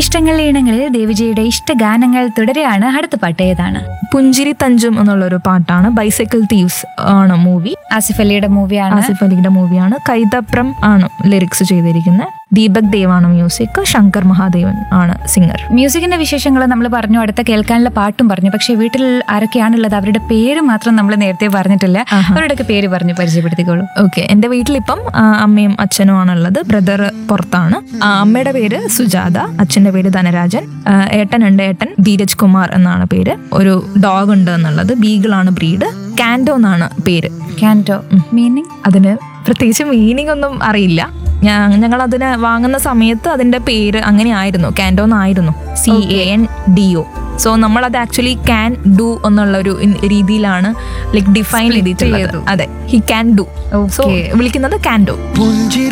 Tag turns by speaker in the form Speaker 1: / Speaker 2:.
Speaker 1: ഇഷ്ടങ്ങൾ ഈണങ്ങളിൽ ദേവിജിയുടെ ഇഷ്ടഗാനങ്ങൾ തുടരുകയാണ് അടുത്ത പാട്ട് ഏതാണ്
Speaker 2: പുഞ്ചിരി തഞ്ചും എന്നുള്ളൊരു പാട്ടാണ് ബൈസൈക്കിൾ തീവ്സ് ആണ് മൂവി
Speaker 1: ആസിഫ് അലിയുടെ മൂവിയാണ്
Speaker 2: ആസിഫ് അലിയുടെ മൂവിയാണ് കൈതപ്രം ആണ് ലിറിക്സ് ചെയ്തിരിക്കുന്നത് ദീപക് ദേവാണ് മ്യൂസിക് ശങ്കർ മഹാദേവൻ ആണ് സിംഗർ
Speaker 1: മ്യൂസിക്കിന്റെ വിശേഷങ്ങൾ നമ്മൾ പറഞ്ഞു അടുത്ത കേൾക്കാനുള്ള പാട്ടും പറഞ്ഞു പക്ഷെ വീട്ടിൽ ആരൊക്കെയാണുള്ളത് അവരുടെ പേര് മാത്രം നമ്മൾ നേരത്തെ പറഞ്ഞിട്ടില്ല അവരുടെയൊക്കെ പേര് പറഞ്ഞു പരിചയപ്പെടുത്തിക്കോളൂ
Speaker 2: ഓക്കെ എൻ്റെ വീട്ടിലിപ്പം ആ, അമ്മയും അച്ഛനും ആണുള്ളത് ബ്രദർ പുറത്താണ് ആ, അമ്മയുടെ പേര് സുജാത അച്ഛൻ്റെ പേര് ധനരാജൻ ആ, ഏട്ടനുണ്ട് ഏട്ടൻ ധീരജ് കുമാർ എന്നാണ് പേര് ഒരു ഡോഗ് ഉണ്ട് എന്നുള്ളത് ബീഗിളാണ് ബ്രീഡ് കാൻഡോ എന്നാണ് പേര്
Speaker 1: ക്യാൻറ്റോ മീനിങ്
Speaker 2: അതിന് പ്രത്യേകിച്ച് മീനിങ് ഒന്നും അറിയില്ല ഞങ്ങൾ അതിന് വാങ്ങുന്ന സമയത്ത് അതിന്റെ പേര് അങ്ങനെ ആയിരുന്നു കാൻഡോ എന്നായിരുന്നു C A N D O so നമ്മൾ അത് ആക്ച്വലി ക്യാൻ ഡു എന്നുള്ള ഒരു ഇൻ- രീതിയിലാണ് ലൈക് ഡിഫൈൻ ചെയ്തിട്ടുള്ളത് അതെ he can do so
Speaker 1: Okay.
Speaker 2: വിളിക്കുന്നത് കാൻഡോ